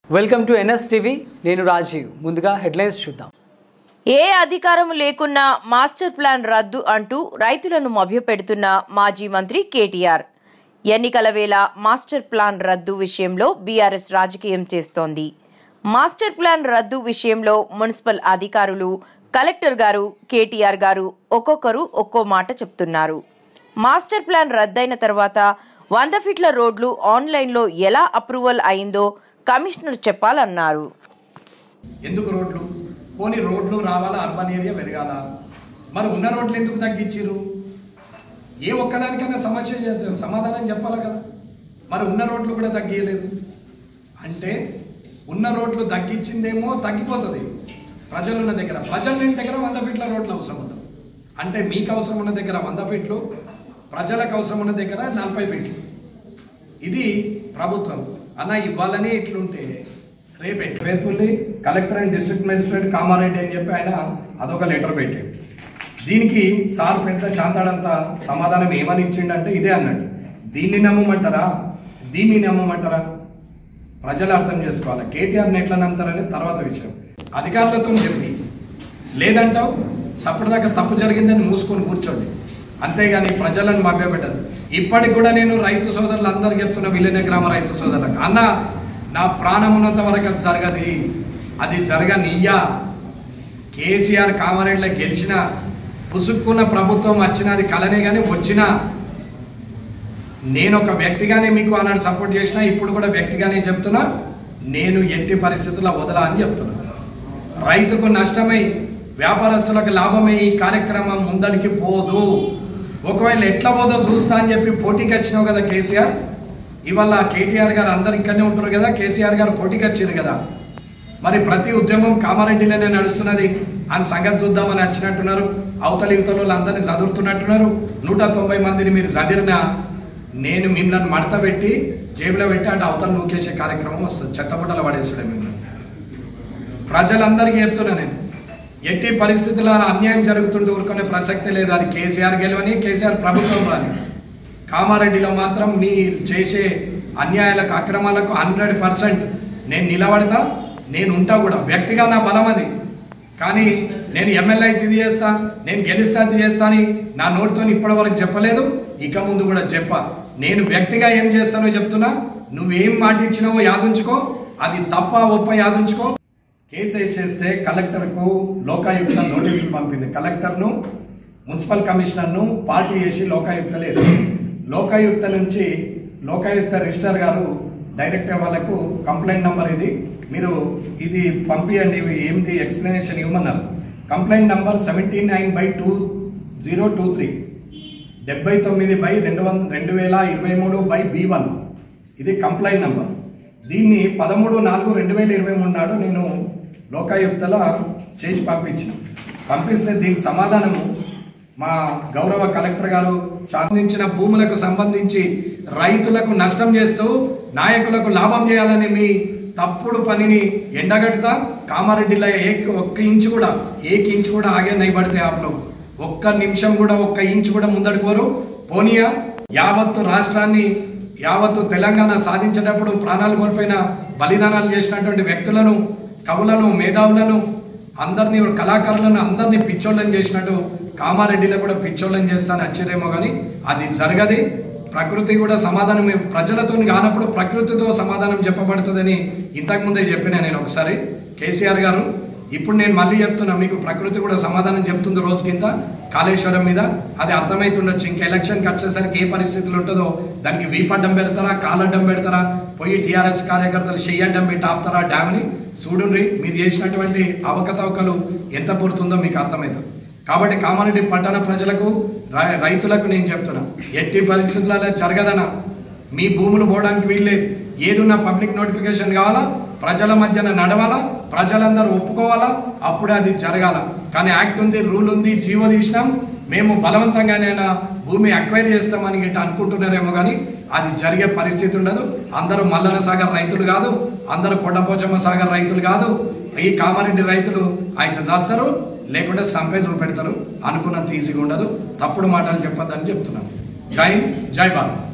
welcome to NS TV నేను రాజీవ్ ముందుగా headlines చూద్దాం ఏ అధికారం లేకున్నా మాస్టర్ ప్లాన్ రద్దు అంటూ రైతులను మభ్యపెడుతున్న మాజీ మంత్రి కేటీఆర్ ఎన్నికల వేళ మాస్టర్ ప్లాన్ రద్దు విషయంలో బీఆర్ఎస్ రాజకీయం చేస్తోంది మాస్టర్ ప్లాన్ రద్దు విషయంలో మున్సిపల్ అధికారులు కలెక్టర్ గారు కేటీఆర్ గారు ఒక్కొక్కరు ఒక్కో మాట చెప్తున్నారు మాస్టర్ ప్లాన్ రద్దయిన తర్వాత వంద ఫీట్ల రోడ్లు ఆన్లైన్లో ఎలా అప్రూవల్ అయిందో కమిషనర్ చెప్పాలన్నారు ఎందుకు రోడ్లు పోనీ రోడ్లు రావాలా అర్బన్ ఏరియా పెరగాల మరి ఉన్న రోడ్లు ఎందుకు తగ్గించారు ఏ ఒక్కదానికైనా సమస్య చే- సమాధానం చెప్పాలి కదా మరి ఉన్న రోడ్లు కూడా తగ్గియలేదు అంటే ఉన్న రోడ్లు తగ్గించిందేమో తగ్గిపోతుంది ప్రజలు ఉన్న దగ్గర ప్రజలు లేని దగ్గర వంద ఫీట్ల రోడ్లు అవసరం ఉంటుంది అంటే మీకు అవసరం ఉన్న దగ్గర వంద ఫీట్లు ప్రజలకు అవసరం ఉన్న దగ్గర నలభై ఫీట్లు ఇది ప్రభుత్వం అన్న ఇవ్వాలని ఇట్లుంటే రేపే faithfully collector and district magistrate Kamareddy అని చెప్పి ఆయన అదొక లెటర్ పెట్టాడు దీనికి సార్ పెద్ద శాంతాడంతా సమాధానం ఏమని ఇచ్చిండంటే ఇదే అన్నాడు దీన్ని నమ్మమంటారా దీన్ని నమ్మమంటారా ప్రజలు అర్థం చేసుకోవాలి కేటీఆర్ని ఎట్లా నమ్ముతారనే తర్వాత విషయం అధికారులతో చెప్పి లేదంటావు సప్పటిదాకా తప్పు జరిగిందని మూసుకొని కూర్చోండి అంతేగాని ప్రజలను మభ్యపెట్టదు ఇప్పటికి కూడా నేను రైతు సోదరులు అందరు చెప్తున్న విలీన గ్రామ రైతు సోదరులకు అన్న నా ప్రాణం ఉన్నంత వరకు అది జరగది అది జరగనియ్యా కేసీఆర్ కామారెడ్డిలో గెలిచిన పుసుక్కున్న ప్రభుత్వం వచ్చినది కలనే కానీ వచ్చినా నేను ఒక వ్యక్తిగానే మీకు ఆనాడు సపోర్ట్ చేసిన ఇప్పుడు కూడా వ్యక్తిగానే చెప్తున్నా నేను ఎట్టి పరిస్థితుల్లో వదలా అని చెప్తున్నా రైతుకు నష్టమై వ్యాపారస్తులకు లాభమై ఈ కార్యక్రమం ముందడికి పోదు ఒకవేళ ఎట్లా పోదో చూస్తా అని చెప్పి పోటీకి వచ్చినావు కదా కేసీఆర్ ఇవాళ కేటీఆర్ గారు అందరు ఇక్కడనే ఉంటారు కదా కేసీఆర్ గారు పోటీకి వచ్చారు కదా మరి ప్రతి ఉద్యమం కామారెడ్డిలోనే నడుస్తున్నది అని సంగతి చూద్దామని వచ్చినట్టున్నారు అవతలి యువతలు అందరినీ చదువుతున్నట్టున్నారు నూట తొంభై మందిని మీరు చదివిన నేను మిమ్మల్ని మడత పెట్టి జేబులో పెట్టి అంటే అవతల నూకేసే కార్యక్రమం వస్తుంది చెత్తబుట్టలు పడేసుడే మిమ్మల్ని ప్రజలందరికీ చెప్తున్నా నేను ఎట్టి పరిస్థితుల్లో అన్యాయం జరుగుతుంటే ఊరుకునే ప్రసక్తి లేదు అది కేసీఆర్ గెలవని కేసీఆర్ ప్రభుత్వం రాని కామారెడ్డిలో మాత్రం మీ చేసే అన్యాయాలకు అక్రమాలకు హండ్రెడ్ పర్సెంట్ నేను నిలబడతా నేను ఉంటా కూడా వ్యక్తిగా నా బలం అది కానీ నేను ఎమ్మెల్యే అయితే ఇది చేస్తా నేను గెలిస్తా ఇది చేస్తా అని నా నోటితో ఇప్పటి వరకు చెప్పలేదు ఇక ముందు కూడా చెప్ప నేను వ్యక్తిగా ఏం చేస్తానో చెప్తున్నా నువ్వేం మాట ఇచ్చినావో యాదుంచుకో అది తప్ప ఒప్ప యాదుంచుకో కేసు వేసేస్తే కలెక్టర్కు లోకాయుక్త నోటీసులు పంపింది కలెక్టర్ను మున్సిపల్ కమిషనర్ను పార్టీ చేసి లోకాయుక్తలు వేసింది లోకాయుక్త నుంచి లోకాయుక్త రిజిస్టర్ గారు డైరెక్ట్ వాళ్ళకు కంప్లైంట్ నంబర్ ఇది మీరు ఇది పంపించండి ఇవి ఏంది ఎక్స్ప్లెనేషన్ ఇవ్వమన్నారు complaint number seventy nine by two zero two three డెబ్బై తొమ్మిది బై రెండు వంద రెండు వేల ఇరవై మూడు బై బి వన్ ఇది కంప్లైంట్ నంబర్ దీన్ని పదమూడు నాలుగు రెండు వేల ఇరవై మూడు నాడు నేను లోకాయుక్తల చేసి పంపించిన పంపిస్తే దీనికి సమాధానము మా గౌరవ కలెక్టర్ గారు సాధించిన భూములకు సంబంధించి రైతులకు నష్టం చేస్తూ నాయకులకు లాభం చేయాలని మీ తప్పుడు పనిని ఎండగట్టుతా కామారెడ్డిలో ఏ ఒక్క ఇంచు కూడా ఏక ఇంచు కూడా ఆగే నైబడితే ఆపలో ఒక్క నిమిషం కూడా ఒక్క ఇంచు కూడా ముందడుకోరు పోనీయా యావత్తు రాష్ట్రాన్ని యావత్తు తెలంగాణ సాధించేటప్పుడు ప్రాణాలు కోల్పోయిన బలిదానాలు చేసినటువంటి వ్యక్తులను కవులను మేధావులను అందరినీ కళాకారులను అందరినీ పిచ్చోళ్ళని చేసినట్టు కామారెడ్డిలో కూడా పిచ్చోళ్ళని చేస్తాను ఆశ్చర్యమో కానీ అది జరగది ప్రకృతి కూడా సమాధానం ప్రజలతో కానప్పుడు ప్రకృతితో సమాధానం చెప్పబడుతుందని ఇంతకుముందే చెప్పిన నేను ఒకసారి కేసీఆర్ గారు ఇప్పుడు నేను మళ్ళీ చెప్తున్నా మీకు ప్రకృతి కూడా సమాధానం చెప్తుంది రోజు కింద కాళేశ్వరం మీద అది అర్థమవుతుండొచ్చు ఇంకా ఎలక్షన్కి వచ్చేసరికి ఏ పరిస్థితులు ఉంటుందో దానికి వీపడ్డం పెడతారా కాలడ్డం పెడతారా పోయి టీఆర్ఎస్ కార్యకర్తలు చెయ్యడ్డం పెట్టి ఆపుతారా డ్యామ్ని చూడండి మీరు చేసినటువంటి అవకతవకలు ఎంత పుడుతుందో మీకు అర్థమవుతుంది కాబట్టి కామారెడ్డి పట్టణ ప్రజలకు రై- రైతులకు నేను చెప్తున్నా ఎట్టి పరిస్థితులలో జరగదనా మీ భూములు పోవడానికి వీల్లేదు ఏదున్నా పబ్లిక్ నోటిఫికేషన్ కావాలా ప్రజల మధ్యన నడవాలా ప్రజలందరూ ఒప్పుకోవాలా అప్పుడే అది జరగాల కానీ యాక్ట్ ఉంది రూల్ ఉంది జీవో తీసినాం మేము బలవంతంగానైనా భూమి అక్వైర్ చేస్తామని గిట్ట అనుకుంటున్నారేమో కానీ అది జరిగే పరిస్థితి ఉండదు అందరూ మల్లన సాగర్ రైతులు కాదు అందరూ కొండపోచమ్మ సాగర్ రైతులు కాదు ఈ కామారెడ్డి రైతులు అయితే చేస్తారు లేకుంటే సంపేజులు పెడతారు అనుకున్నంత ఈజీగా ఉండదు తప్పుడు మాటలు చెప్పొద్దని చెప్తున్నాను జై హింద్, జై భారత్